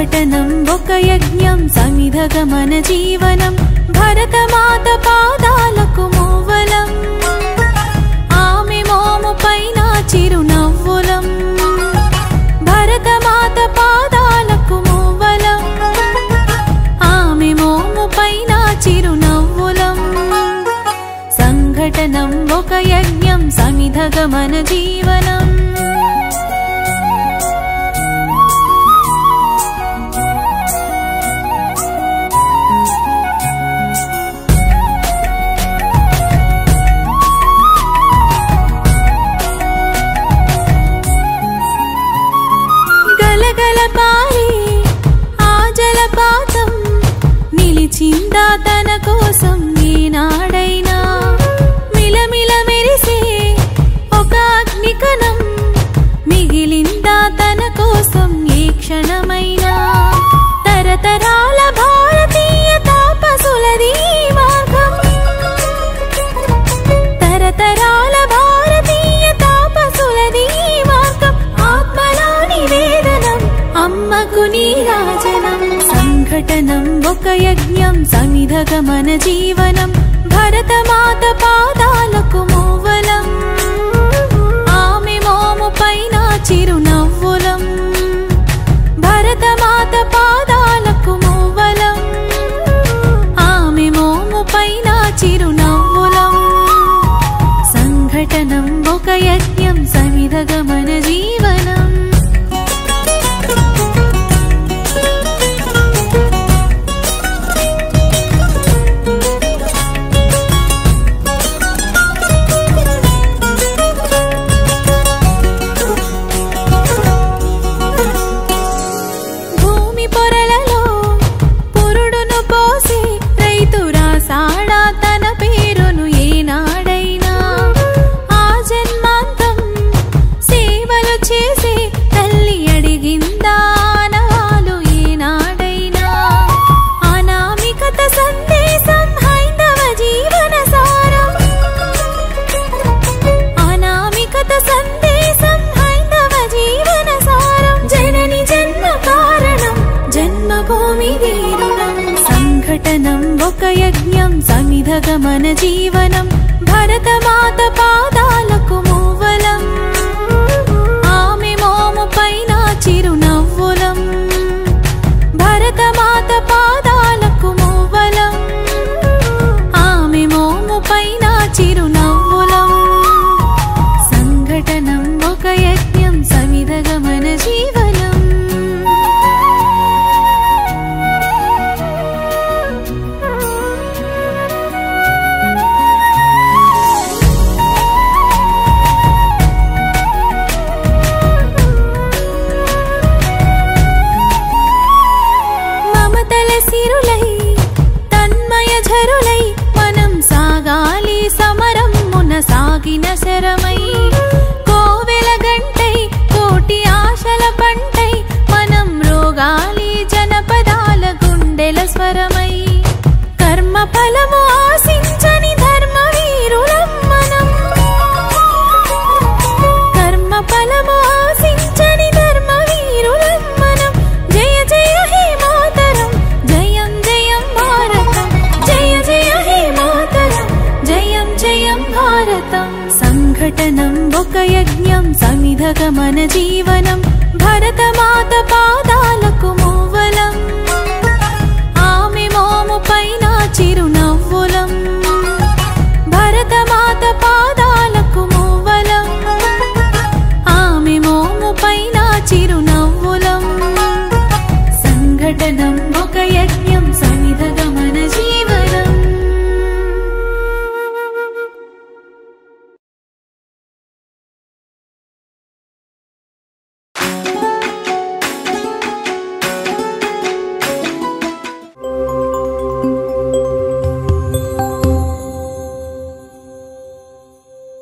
సంఘటనం ఒక యజ్ఞం సమిధగమన జీవనం భరతమాత పాదాలకు మూవలం ఆమె మోము పైన చిరునవ్వులం భరతమాత పాదాలకు మూవలం ఆమె మోము పైన చిరునవ్వులం సంఘటనం ఒక యజ్ఞం సమిధగమన జీవనం గలగల పారే ఆ జలపాతం నిలిచిందా తన కోసం ఈనాడైనా మిలమిల మెరిసే ఒక అగ్నికణం మిగిలిందా తన కోసం ఏ క్షణమైనా తరతరాల భారతీయ తాపసులది ఈ మార్గం తరతరాల భారతీయ తాపసులది ఈ మార్గం ఆత్మలో నివేదనం అమ్మకు నీరాజనం సంఘటనం ఒక యజ్ఞం సమిధగమన జీవనం భరతమాత పాదాలకు మూవలం ఆమె మోము పైన చిరునవ్వులం భరతమాత పాదాలకు మూవలం ఆమె మోము పైన చిరునవ్వులం సంఘటనం ఒక యజ్ఞం సమిధగమన జీవనం భూమి పొరలలో పురుడును పోసి రైతు రాసాడా తన పేరును ఏనాడైనా ఆ జన్మాంతం సేవలు చేసే తల్లి అడిగిందా ఆనవాలు ఏనాడైనా అనామికత సందేశం హైందవ జీవన సారం అనామికత సందేశం హైందవ జీవన సారం జనని జన్మ కారణం జన్మభూమి వీరుణం సంఘటనం ఒక యజ్ఞం సమిధగమన జీవనం భరతమాత పాదాలకు మూవలం ఆమె మోము పైన చిరునవ్వులం భరతమాత పాదాలకు మూవలం ఆమె మోము పైన చిరునవ్వులం సంఘటనం ఒక యజ్ఞం సమిధగమన జీవనం మమతల సిరులై తన్మయ ఝరులై మనం సాగాలి సమరం మున సాగిన శరమై కోవెల గంటై కోటి ఆశల పంటై మనం రోగాలి జనపదాల గుండెల స్వరమై కర్మ ఫలము ఆశించని ధర్మ వీరులం మనం కర్మ ఫలము ఆశించని ధర్మ వీరులం మనం జయ జయ హే మాతరం జయం జయం భారతం జయ జయ హే మాతరం జయం జయం భారతం సంఘటనం ఒక యజ్ఞం సమిధగమన జీవనం భరతమాత పాదాల